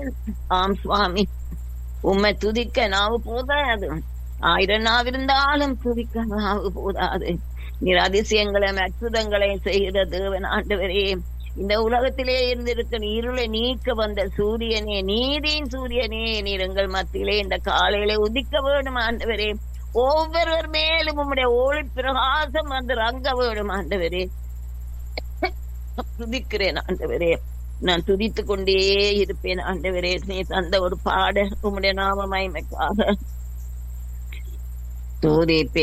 ஆம் சுவாமி உம்மை துதிக்க நாவு போதாது ஆயிரம் நாவிருந்தாலும் துதிக்க நாவு போதாது நீர் அதிசயங்களையும் அற்புதங்களையும் செய்கிற தேவன் ஆண்டவரே இந்த உலகத்திலே இருந்திருக்கிற இருளை நீக்க வந்த சூரியனே நீதியின் சூரியனே நீர் எங்கள் மத்தியிலே இந்த காலையிலே உதிக்க வேண்டும் ஆண்டவரே ஒவ்வொருவர் மேலும் உம்முடைய ஒளி பிரகாசம் வந்து ரங்க வேண்டும் ஆண்டவரே துதிக்கிறேன் ஆண்டவரே நான் துதித்துக் கொண்டே இருப்பேன் ஆண்டவரே நீ தந்த ஒரு பாட உம்முடைய நாம மகிமைக்காக துதிப்பேன்